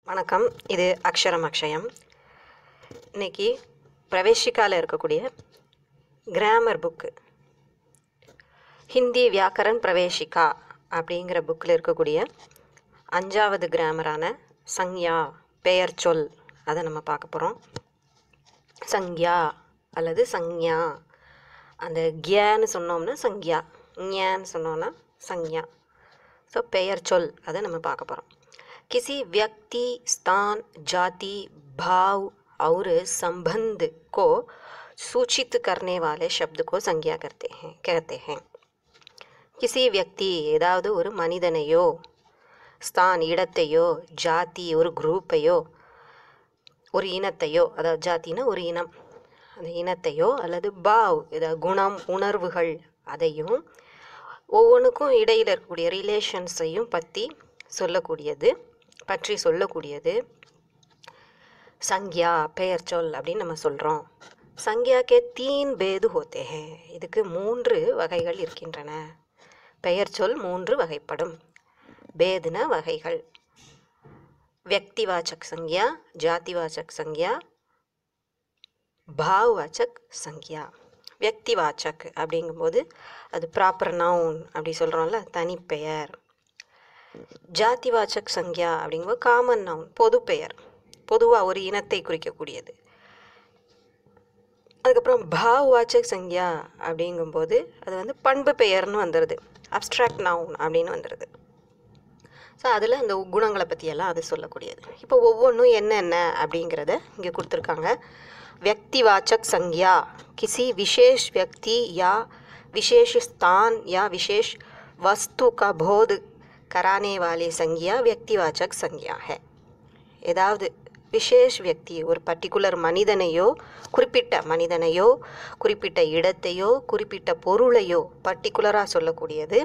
வணக்கம் இது அக்ஷரம் அக்ஷயம் இன்னைக்கு பிரவேஷிக்காவில் இருக்கக்கூடிய கிராமர் புக்கு ஹிந்தி வியாக்கரன் பிரவேஷிகா அப்படிங்கிற புக்கில் இருக்கக்கூடிய அஞ்சாவது கிராமரான சங்யா பெயர் சொல் அதை நம்ம பார்க்க போகிறோம் சங்யா அல்லது சங்யா அந்த கியான்னு சொன்னோம்னா சங்யா ஞான்னு சொன்னோம்னா சங்யா ஸோ பெயர் சொல் அதை நம்ம பார்க்க போகிறோம் किसी व्यक्ति स्थान जाति भाव और संबंध को सूचित करने वाले शब्द को संज्ञा करते हैं कहते हैं கிசி வியக்தி ஏதாவது ஒரு மனிதனையோ ஸ்தான் இடத்தையோ ஜாதி ஒரு குரூப்பையோ ஒரு இனத்தையோ அதாவது ஜாத்தினா ஒரு இனம் அந்த இனத்தையோ அல்லது பாவ் ஏதாவது குணம் உணர்வுகள் அதையும் ஒவ்வொன்றுக்கும் இடையில் இருக்கக்கூடிய ரிலேஷன்ஸையும் பற்றி சொல்லக்கூடியது பற்றி சொல்லக்கூடியது சங்யா பெயர் சொல் அப்படின்னு நம்ம சொல்கிறோம் சங்யாக்கே தீன் பேது ஹோத்தே ஹே இதுக்கு மூன்று வகைகள் இருக்கின்றன பெயர் சொல் மூன்று வகைப்படும் பேதுன வகைகள் व्यक्तिवाचक संज्ञा जातिवाचक संज्ञा பாவ்வாச்சக் சங்யா வியக்திவாச்சக் அப்படிங்கும்போது அது ப்ராப்பர் நவுன் அப்படி சொல்கிறோம்ல தனிப்பெயர் ஜாதிவாச்சக் சங்யா அப்படிங்கும்போது காமன் நவுன் பொது பெயர் பொதுவாக ஒரு இனத்தை குறிக்கக்கூடியது அதுக்கப்புறம் பாவ்வாச்சக் சங்யா அப்படிங்கும்போது அது வந்து பண்பு பெயர்னு வந்துடுது அப்ட்ராக்ட் நவுன் அப்படின்னு வந்துடுது ஸோ அதில் அந்த குணங்களை பற்றியெல்லாம் அது சொல்லக்கூடியது இப்போ ஒவ்வொன்றும் என்னென்ன அப்படிங்கிறத இங்கே கொடுத்துருக்காங்க व्यक्तिवाचक संज्ञा किसी विशेष व्यक्ति या विशेष स्थान या विशेष वस्तु का बोध कराने वाली संज्ञा व्यक्तिवाचक संज्ञा है ஏதாவது விசேஷ் வியக்தி ஒரு பர்டிகுலர் மனிதனையோ குறிப்பிட்ட மனிதனையோ குறிப்பிட்ட இடத்தையோ குறிப்பிட்ட பொருளையோ பர்டிகுலராக சொல்லக்கூடியது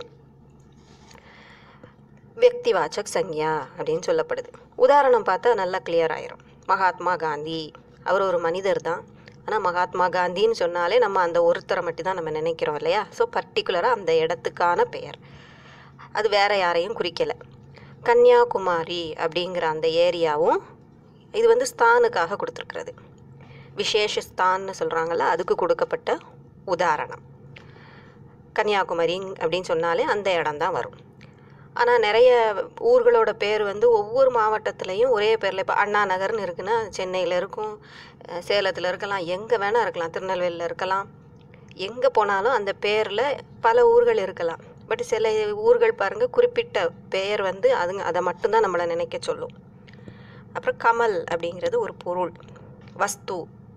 வியக்திவாச்சக் சங்யா அப்படின்னு சொல்லப்படுது உதாரணம் பார்த்தா நல்லா கிளியர் ஆயிரும் மகாத்மா காந்தி அவர் ஒரு மனிதர் தான் ஆனால் மகாத்மா காந்தின்னு சொன்னாலே நம்ம அந்த ஒருத்தரை மட்டும் தான் நம்ம நினைக்கிறோம் இல்லையா ஸோ பர்டிகுலராக அந்த இடத்துக்கான பெயர் அது வேற யாரையும் குறிக்கலை கன்னியாகுமரி அப்படிங்கிற அந்த ஏரியாவும் இது வந்து ஸ்தானுக்காக கொடுத்துருக்கிறது விசேஷ ஸ்தான்னு சொல்கிறாங்கல்ல அதுக்கு கொடுக்கப்பட்ட உதாரணம் கன்னியாகுமரி அப்படின்னு சொன்னாலே அந்த இடம் தான் வரும் ஆனால் நிறைய ஊர்களோட பேர் வந்து ஒவ்வொரு மாவட்டத்துலேயும் ஒரே பேரில் இப்போ அண்ணா நகர்னு இருக்குன்னா சென்னையில் இருக்கும் சேலத்தில் இருக்கலாம் எங்கே வேணால் இருக்கலாம் திருநெல்வேலியில் இருக்கலாம் எங்கே போனாலும் அந்த பேரில் பல ஊர்கள் இருக்கலாம் பட் சில ஊர்கள் பாருங்கள் குறிப்பிட்ட பெயர் வந்து அதுங்க அதை மட்டும்தான் நம்மளை நினைக்க சொல்லும் அப்புறம் கமல் அப்படிங்கிறது ஒரு பொருள் வஸ்து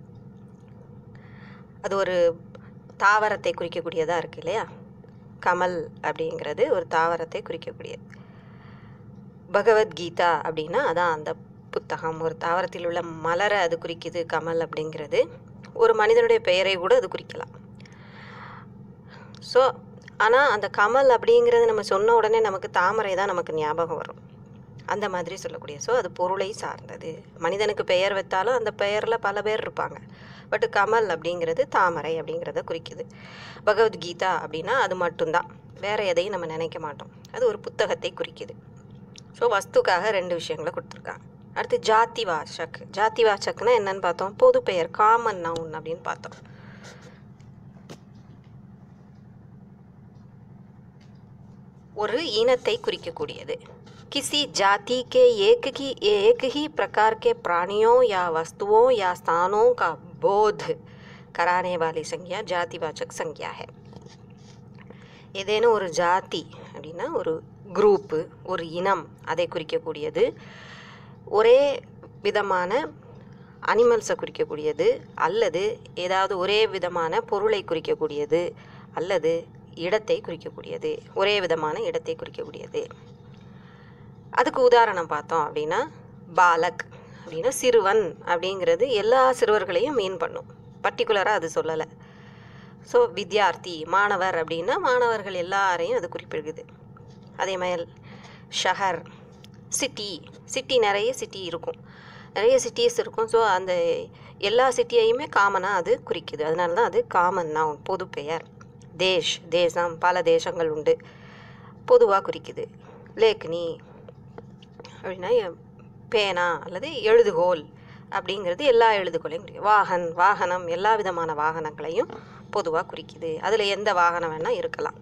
அது ஒரு தாவரத்தை குறிக்கக்கூடியதாக இருக்குது இல்லையா கமல் அப்படிங்கிறது ஒரு தாவரத்தை குறிக்கக்கூடியது பகவத்கீதா அப்படின்னா அதான் அந்த புத்தகம் ஒரு தாவரத்தில் உள்ள மலரை அது குறிக்குது கமல் அப்படிங்கிறது ஒரு மனிதனுடைய பெயரை கூட அது குறிக்கலாம் ஸோ ஆனால் அந்த கமல் அப்படிங்கிறது நம்ம சொன்ன உடனே நமக்கு தாமரை தான் நமக்கு ஞாபகம் வரும் அந்த மாதிரி சொல்லக்கூடிய ஸோ அது பொருளை சார்ந்தது மனிதனுக்கு பெயர் வைத்தாலும் அந்த பெயரில் பல பேர் இருப்பாங்க பட் கமல் அப்படிங்கிறது தாமரை அப்படிங்கிறத குறிக்குது பகவத்கீதா அப்படின்னா அது மட்டும்தான் வேறு எதையும் நம்ம நினைக்க மாட்டோம் அது ஒரு புத்தகத்தை குறிக்குது ஸோ வஸ்துக்காக ரெண்டு விஷயங்களை கொடுத்துருக்காங்க அடுத்து ஜாதி வாசக் ஜாதி வாசக்னா என்னன்னு பார்த்தோம் பொது பெயர் காமன் நவுன் அப்படின்னு பார்த்தோம் ஒரு இனத்தை குறிக்கக்கூடியது किसी जाति के एक ही एक ही प्रकार के प्राणियों या वस्तुओं या स्थानों का बोध कराने वाली संज्ञा जातिवाचक संज्ञा है ஏதேனும் ஒரு ஜாதி அப்படின்னா ஒரு குரூப்பு ஒரு இனம் அதை குறிக்கக்கூடியது ஒரே விதமான அனிமல்ஸை குறிக்கக்கூடியது அல்லது ஏதாவது ஒரே விதமான பொருளை குறிக்கக்கூடியது அல்லது இடத்தை குறிக்கக்கூடியது ஒரே விதமான இடத்தை குறிக்கக்கூடியது அதுக்கு உதாரணம் பார்த்தோம் அப்படின்னா பாலக் அப்படின்னா சிறுவன் அப்படிங்கிறது எல்லா சிறுவர்களையும் மீன் பண்ணும் பர்டிகுலராக அது சொல்லலை ஸோ வித்யார்த்தி மாணவர் அப்படின்னா மாணவர்கள் எல்லாரையும் அது குறிப்பிடுது அதே மாதிரி ஷஹர் சிட்டி சிட்டி நிறைய சிட்டி இருக்கும் நிறைய சிட்டிஸ் இருக்கும் ஸோ அந்த எல்லா சிட்டியையுமே காமனாக அது குறிக்குது அதனால தான் அது காமன் நவுன் பொது பெயர் தேஷ் தேசம் பல தேசங்கள் உண்டு பொதுவாக குறிக்குது லேக்னி அப்படின்னா எ- பேனா அல்லது எழுதுகோல் அப்படிங்கிறது எல்லா எழுதுகோலையும் குறிக்கும் வாகன் வாகனம் எல்லா விதமான வாகனங்களையும் பொதுவாக குறிக்குது அதில் எந்த வாகனம் வேணால் இருக்கலாம்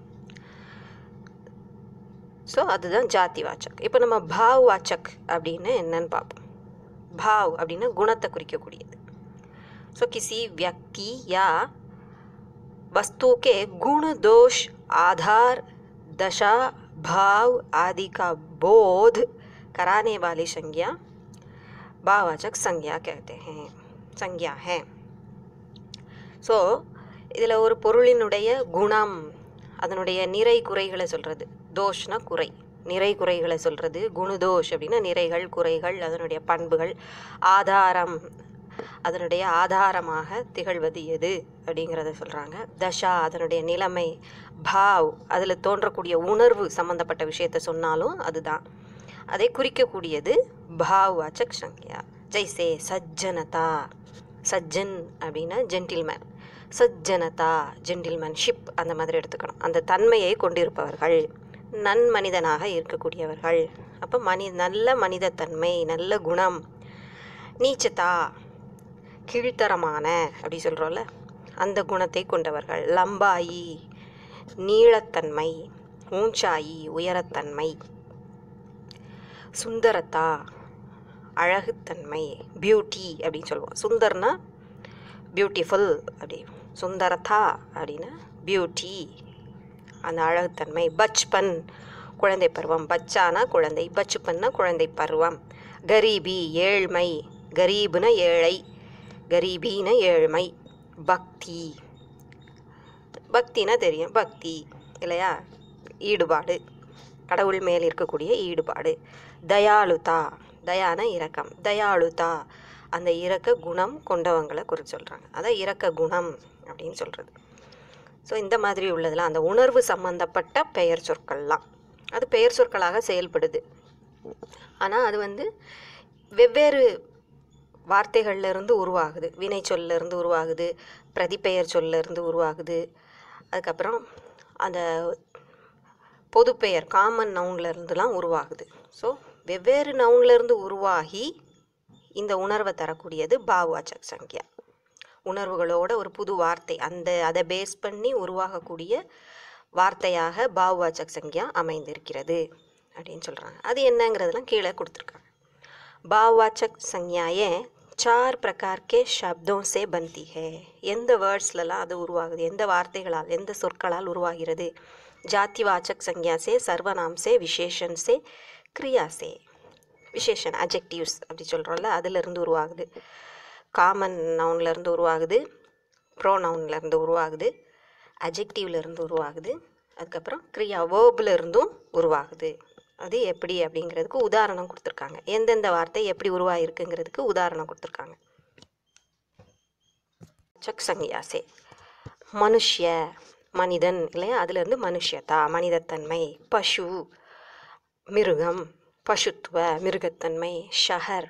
ஸோ அதுதான் ஜாதி வாச்சக் இப்போ நம்ம பாவ் வாச்சக் அப்படின்னு என்னன்னு பார்ப்போம் பாவ் அப்படின்னா குணத்தை குறிக்கக்கூடியது ஸோ கிசி व्यक्ति या वस्तु के गुण दोष आधार दशा भाव आदि का बोध कराने वाली संज्ञा भाववाचक संज्ञा कहते हैं संज्ञा है ஸோ இதில் ஒரு பொருளினுடைய குணம் அதனுடைய நிறை குறைகளை சொல்கிறது தோஷ்னா குறை நிறை குறைகளை சொல்கிறது குணுதோஷ் அப்படின்னா நிறைகள் குறைகள் அதனுடைய பண்புகள் ஆதாரம் அதனுடைய ஆதாரமாக திகழ்வது எது அப்படிங்கிறத சொல்கிறாங்க தஷா அதனுடைய நிலைமை பாவ் அதில் தோன்றக்கூடிய உணர்வு சம்மந்தப்பட்ட விஷயத்த சொன்னாலும் அதுதான் அதை குறிக்கக்கூடியது பாவ் வாச்சக் சங்யா ஜெய்சே சஜ்ஜனதா சஜ்ஜன் அப்படின்னா ஜென்டில்மேன் சஜ்ஜனதா ஜென்டில்மேன்ஷிப் அந்த மாதிரி எடுத்துக்கணும் அந்த தன்மையை கொண்டிருப்பவர்கள் நன்மனிதனாக இருக்கக்கூடியவர்கள் அப்போ மனி நல்ல மனிதத்தன்மை நல்ல குணம் நீச்சதா கீழ்த்தரமான அப்படி சொல்கிறோம்ல அந்த குணத்தை கொண்டவர்கள் லம்பாயி நீளத்தன்மை ஊஞ்சாயி உயரத்தன்மை சுந்தரத்தா அழகுத்தன்மை பியூட்டி அப்படின்னு சொல்லுவோம் சுந்தர்னா பியூட்டிஃபுல் அப்படி சுந்தரதா அப்படின்னா பியூட்டி அந்த அழகுத்தன்மை பச்பன் குழந்தை பருவம் பச்சானா குழந்தை பச்சுப்பன்னா குழந்தை பருவம் கரீபி ஏழ்மை கரீபுன ஏழை கரீபின ஏழ்மை பக்தி பக்தினா தெரியும் பக்தி இல்லையா ஈடுபாடு கடவுள் மேல் இருக்கக்கூடிய ஈடுபாடு தயாளுதா தயான இரக்கம் தயாளுதா அந்த இரக்க குணம் கொண்டவங்களை குறித்து சொல்கிறாங்க அதான் இரக்க குணம் அப்படின்னு சொல்கிறது ஸோ இந்த மாதிரி உள்ளதெல்லாம் அந்த உணர்வு சம்பந்தப்பட்ட பெயர் சொற்கள்லாம் அது பெயர் சொற்களாக செயல்படுது ஆனால் அது வந்து வெவ்வேறு வார்த்தைகள்ல இருந்து உருவாகுது வினை சொல்ல இருந்து உருவாகுது பிரதிபெயர் சொல்ல இருந்து உருவாகுது அதுக்கப்புறம் அந்த பொதுப்பெயர் காமன் நவுன்ல இருந்துலாம் உருவாகுது ஸோ வெவ்வேறு நவுன்ல இருந்து உருவாகி இந்த உணர்வை தரக்கூடியது பாவாச்சக் சங்கியா உணர்வுகளோட ஒரு புது வார்த்தை அந்த அதை பேஸ் பண்ணி உருவாகக்கூடிய வார்த்தையாக பாவாச்சக் சங்கியா அமைந்திருக்கிறது அப்படின்னு சொல்கிறாங்க அது என்னங்கிறதெல்லாம் கீழே கொடுத்துருக்காங்க भाववाचक संज्ञाएं चार प्रकार के शब्दों से बनती है எந்த வேர்ட்ஸ்லலாம் அது உருவாகுது எந்த வார்த்தைகளால் எந்த சொற்களால் உருவாகிறது ஜாதிவாச்சக் संज्ञा से सर्वनाम से विशेषण से क्रिया से விசேஷன் அஜெக்டிவ்ஸ் அப்படி சொல்கிறோம்ல அதிலிருந்து உருவாகுது காமன் நவுன்லேருந்து உருவாகுது ப்ரோ நவுன்லேருந்து உருவாகுது அஜெக்டிவ்லேருந்து உருவாகுது அதுக்கப்புறம் கிரியா வேர்பில் இருந்தும் உருவாகுது அது எப்படி அப்படிங்கிறதுக்கு உதாரணம் கொடுத்துருக்காங்க எந்தெந்த வார்த்தை எப்படி உருவாயிருக்குங்கிறதுக்கு உதாரணம் கொடுத்துருக்காங்க சக் சங்கியாசே மனுஷ்ய மனிதன் இல்லையா அதுலேருந்து மனுஷ்யதா மனிதத்தன்மை பசு மிருகம் பசுத்துவ மிருகத்தன்மை ஷஹர்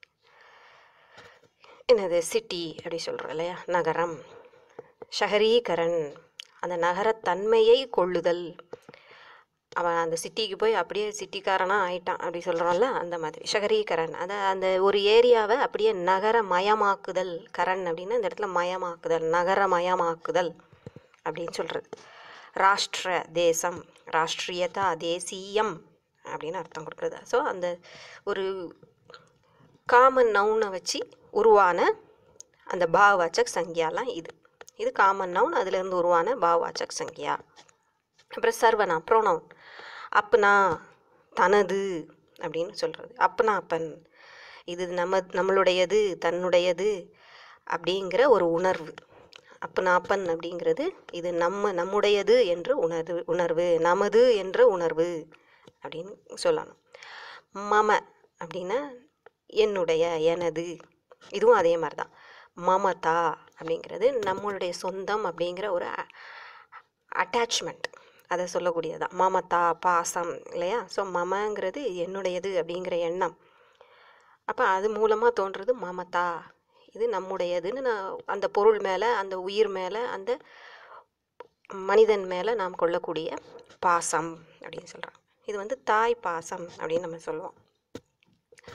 என்னது சிட்டி அப்படி சொல்கிறோம் இல்லையா நகரம் ஷஹரீகரன் அந்த நகரத்தன்மையை கொள்ளுதல் அவன் அந்த சிட்டிக்கு போய் அப்படியே சிட்டிக்காரனாக ஆயிட்டான் அப்படி சொல்கிறோம்ல அந்த மாதிரி ஷகரீகரன் அதை அந்த ஒரு ஏரியாவை அப்படியே நகரமயமாக்குதல் கரண் அப்படின்னா இந்த இடத்துல மயமாக்குதல் நகரமயமாக்குதல் அப்படின்னு சொல்கிறது ராஷ்ட்ர தேசம் ராஷ்ட்ரியதா தேசியம் அப்படின்னு அர்த்தம் கொடுக்குறது ஸோ அந்த ஒரு காமன் நவுனை வச்சு உருவான அந்த பாவாச்சக் சங்கியாலாம் இது இது காமன் நவுன் அதுலேருந்து உருவான பாவாச்சக் சங்கியா அப்புறம் சர்வனா ப்ரோனவுன் அப்னா தனது அப்படின்னு சொல்கிறது அப்னா அப்பன் இது நம்ம நம்மளுடையது தன்னுடையது அப்படிங்கிற ஒரு உணர்வு அப்னா அப்பன் அப்படிங்கிறது இது நம்ம நம்முடையது என்ற உணர்வு உணர்வு நமது என்ற உணர்வு அப்படின்னு சொல்லணும் மம அப்படின்னா என்னுடைய எனது இதுவும் அதே மாதிரி தான் மமதா அப்படிங்கிறது நம்மளுடைய சொந்தம் அப்படிங்கிற ஒரு அட்டாச்மெண்ட் அதை சொல்லக்கூடியதான் மமதா பாசம் இல்லையா ஸோ மமங்கிறது என்னுடையது அப்படிங்கிற எண்ணம் அப்போ அது மூலமாக தோன்றுறது மமதா இது நம்முடையதுன்னு நான் அந்த பொருள் மேலே அந்த உயிர் மேலே அந்த மனிதன் மேலே நாம் கொள்ளக்கூடிய பாசம் அப்படின்னு சொல்கிறாங்க இது வந்து தாய் பாசம் அப்படின்னு நம்ம சொல்லுவோம்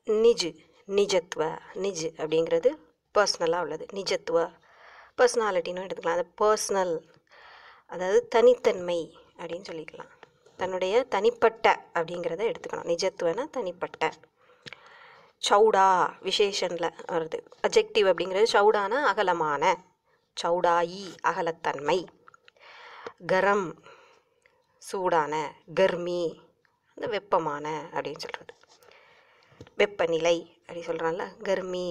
நிஜ் நிஜத்துவ நிஜ் அப்படிங்கிறது பர்சனலாக உள்ளது நிஜத்துவ பர்சனாலிட்டின்னு எடுத்துக்கலாம் அது பர்சனல் அதாவது தனித்தன்மை அப்படின்னு சொல்லிக்கலாம் தன்னுடைய தனிப்பட்ட அப்படிங்கிறத எடுத்துக்கணும் நிஜத்துவனா தனிப்பட்ட சௌடா விசேஷனில் வருது அஜெக்டிவ் அப்படிங்கிறது சௌடான அகலமான சௌடாயி அகலத்தன்மை கரம் சூடான கர்மி அந்த வெப்பமான அப்படின்னு சொல்கிறது வெப்பநிலை அப்படி சொல்கிறான்ல கர்மி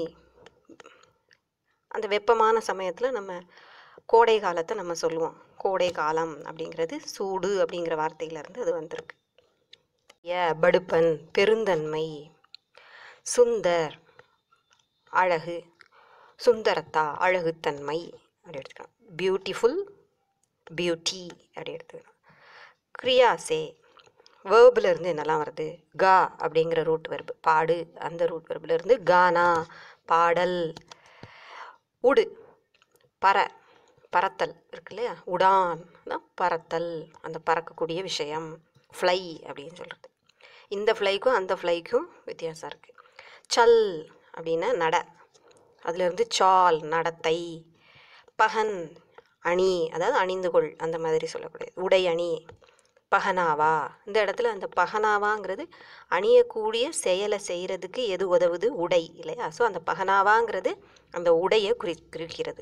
அந்த வெப்பமான சமயத்தில் நம்ம கோடை காலத்தை நம்ம சொல்லுவோம் கோடை காலம் அப்படிங்கிறது சூடு அப்படிங்கிற வார்த்தையிலேருந்து அது வந்திருக்கு ய படுப்பன் பெருந்தன்மை சுந்தர் அழகு சுந்தரத்தா அழகுத்தன்மை அப்படி எடுத்துக்கலாம் பியூட்டிஃபுல் பியூட்டி அப்படி எடுத்துக்கலாம் கிரியாசே வேர்பில் இருந்து என்னெல்லாம் வருது கா அப்படிங்கிற ரூட் வெர்பு பாடு அந்த ரூட் வெர்பில் இருந்து கானா பாடல் உடு பற பறத்தல் இருக்கு இல்லையா உடான் பறத்தல் அந்த பறக்கக்கூடிய விஷயம் ஃப்ளை அப்படின்னு சொல்கிறது இந்த ஃப்ளைக்கும் அந்த ஃப்ளைக்கும் வித்தியாசம் இருக்குது சல் அப்படின்னா நட அதுலேருந்து சால் நடத்தை பகன் அணி அதாவது அணிந்து கொள் அந்த மாதிரி சொல்லக்கூடியது உடை அணி பகனாவா இந்த இடத்துல அந்த பகனாவாங்கிறது அணியக்கூடிய செயலை செய்கிறதுக்கு எது உதவுது உடை இல்லையா ஸோ அந்த பகனாவாங்கிறது அந்த உடையை குறி குறிக்கிறது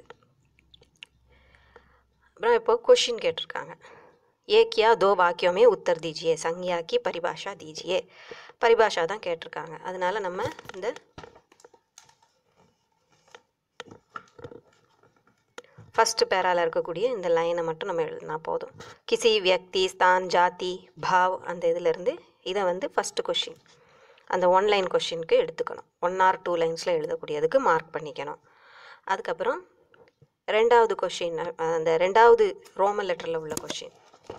அப்புறம் இப்போ கொஷின் கேட்டிருக்காங்க एक या दो वाक्यों में उत्तर दीजिए संज्ञा की परिभाषा दीजिए परिभाषा தான் கேட்டிருக்காங்க அதனால நம்ம இந்த ஃபஸ்ட்டு பேரால இருக்கக்கூடிய இந்த லைனை மட்டும் நம்ம எழுதினா போதும் கிசி வியக்தி ஸ்தான் ஜாதி பாவ் அந்த இதிலேருந்து இதை வந்து ஃபஸ்ட்டு கொஷின் அந்த ஒன் லைன் கொஷினுக்கு எடுத்துக்கணும் ஒன் ஆர் டூ லைன்ஸில் எழுதக்கூடியதுக்கு மார்க் பண்ணிக்கணும் அதுக்கப்புறம் ரெண்டாவது கொஷின் அந்த ரெண்டாவது ரோமன் லெட்டரில் உள்ள கொஷின்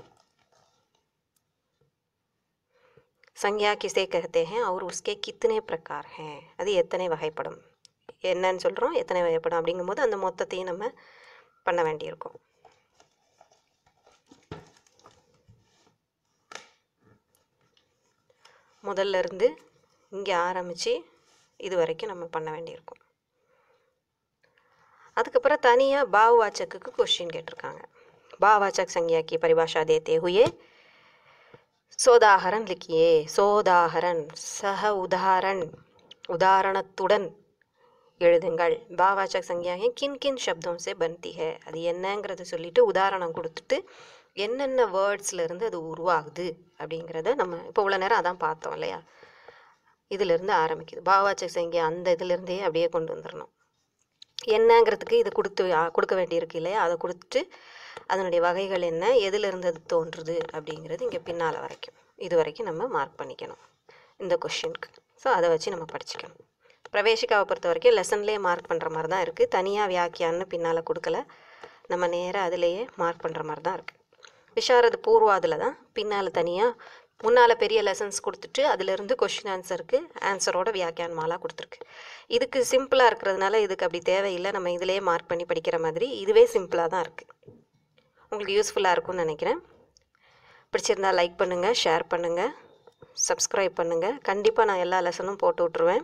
संज्ञा किसे कहते हैं और उसके कितने प्रकार हैं அது எத்தனை வகைப்படும் என்னன்னு சொல்கிறோம் எத்தனை வகைப்படும் அப்படிங்கும்போது அந்த மொத்தத்தையும் நம்ம பண்ண வேண்டியிருக்கும் முதல்ல இருந்து இங்கே ஆரம்பித்து இது வரைக்கும் நம்ம பண்ண வேண்டியிருக்கும் அதுக்கப்புறம் தனியாக பாவவாச்சக்குக்கு கொஷின் கேட்டிருக்காங்க பாவவாச்சக் संज्ञा की परिभाषा देते हुए சோதாகரன் லிக்கியே சோதாகரன் சக உதாரண் உதாரணத்துடன் எழுதுங்கள் பாவாச்சக் சங்கியாக கின் கின் சப்தம் சே பன்தி ஹே அது என்னங்கிறத சொல்லிட்டு உதாரணம் கொடுத்துட்டு என்னென்ன வேர்ட்ஸ்ல இருந்து அது உருவாகுது அப்படிங்கிறத நம்ம இப்போ உள்ள நேரம் அதான் பார்த்தோம் இல்லையா இதிலிருந்து ஆரம்பிக்குது பாவாச்சக் சங்கியா அந்த இதிலிருந்தே அப்படியே கொண்டு வந்துடணும் என்னங்கிறதுக்கு இது கொடுத்து ஆ- கொடுக்க வேண்டியிருக்கு இல்லையா அதை கொடுத்துட்டு அதனுடைய வகைகள் என்ன எதிலிருந்து அது தோன்றுது அப்படிங்கிறது இங்கே பின்னால் வரைக்கும் இது வரைக்கும் நம்ம மார்க் பண்ணிக்கணும் இந்த கொஷினுக்கு ஸோ அதை வச்சு நம்ம படிச்சுக்கணும் பிரவேசிக்காவை பொறுத்த வரைக்கும் லெசன்லேயே மார்க் பண்ணுற மாதிரி தான் இருக்குது தனியாக வியாக்கியான்னு பின்னால் கொடுக்கல நம்ம நேராக அதிலேயே மார்க் பண்ணுற மாதிரி தான் இருக்குது விஷாரது பூர்வாதில் தான் பின்னால் தனியாக முன்னால் பெரிய லெசன்ஸ் கொடுத்துட்டு அதிலிருந்து கொஷின் ஆன்சருக்கு ஆன்சரோட வியாக்கியான் மாலா கொடுத்துருக்கு இதுக்கு சிம்பிளாக இருக்கிறதுனால இதுக்கு அப்படி தேவையில்லை நம்ம இதிலேயே மார்க் பண்ணி படிக்கிற மாதிரி இதுவே சிம்பிளாக தான் இருக்குது உங்களுக்கு யூஸ்ஃபுல்லாக இருக்கும்னு நினைக்கிறேன் பிடிச்சிருந்தா லைக் பண்ணுங்கள் ஷேர் பண்ணுங்கள் சப்ஸ்கிரைப் பண்ணுங்கள் கண்டிப்பாக நான் எல்லா லெசனும் போட்டு விட்ருவேன்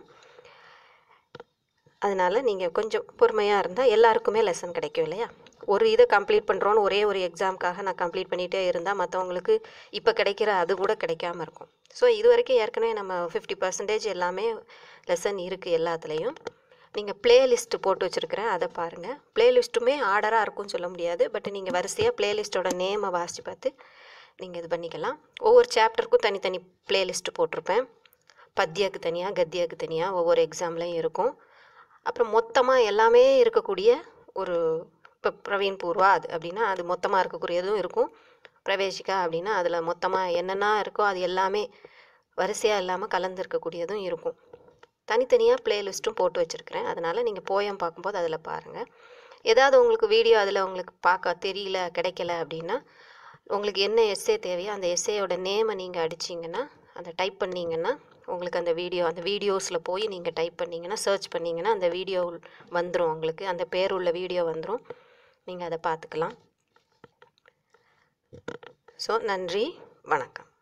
அதனால் நீங்கள் கொஞ்சம் பொறுமையாக இருந்தால் எல்லாருக்குமே லெசன் கிடைக்கும் இல்லையா ஒரு இதை கம்ப்ளீட் பண்ணுறோன்னு ஒரே ஒரு எக்ஸாமுக்காக நான் கம்ப்ளீட் பண்ணிகிட்டே இருந்தால் மற்றவங்களுக்கு இப்போ கிடைக்கிற அது கூட கிடைக்காம இருக்கும் ஸோ இது வரைக்கும் ஏற்கனவே நம்ம ஃபிஃப்டி பர்சன்டேஜ் எல்லாமே லெசன் இருக்குது எல்லாத்துலேயும் நீங்கள் பிளேலிஸ்ட்டு போட்டு வச்சுருக்கிறேன் அதை பாருங்கள் பிளேலிஸ்ட்டுமே ஆர்டராக இருக்கும்னு சொல்ல முடியாது பட் நீங்கள் வரிசையாக பிளேலிஸ்ட்டோட நேமை வாசித்து பார்த்து நீங்கள் இது பண்ணிக்கலாம் ஒவ்வொரு சாப்டருக்கும் தனித்தனி பிளேலிஸ்ட்டு போட்டிருப்பேன் பத்தியாக்கு தனியாக கத்தியாக்கு தனியாக ஒவ்வொரு எக்ஸாம்லேயும் இருக்கும் அப்புறம் மொத்தமாக எல்லாமே இருக்கக்கூடிய ஒரு இப்போ பிரவீன் பூர்வா அது அப்படின்னா அது மொத்தமாக இருக்கக்கூடியதும் இருக்கும் பிரவேசிக்கா அப்படின்னா அதில் மொத்தமாக என்னென்ன இருக்கோ அது எல்லாமே வரிசையாக இல்லாமல் கலந்து இருக்கக்கூடியதும் இருக்கும் தனித்தனியாக பிளேலிஸ்ட்டும் போட்டு வச்சுருக்கிறேன் அதனால் நீங்கள் போயம் பார்க்கும்போது அதில் பாருங்கள் ஏதாவது உங்களுக்கு வீடியோ அதில் உங்களுக்கு பார்க்க தெரியல கிடைக்கல அப்படின்னா உங்களுக்கு என்ன எஸ்ஸே தேவையோ அந்த எஸ்ஸேயோட நேமை நீங்கள் அடிச்சிங்கன்னா அதை டைப் பண்ணிங்கன்னா உங்களுக்கு அந்த வீடியோ அந்த வீடியோஸில் போய் நீங்கள் டைப் பண்ணிங்கன்னா சர்ச் பண்ணிங்கன்னா அந்த வீடியோ வந்துடும் உங்களுக்கு அந்த பேர் உள்ள வீடியோ வந்துடும் நீங்கள் அதை பார்த்துக்கலாம் ஸோ நன்றி வணக்கம்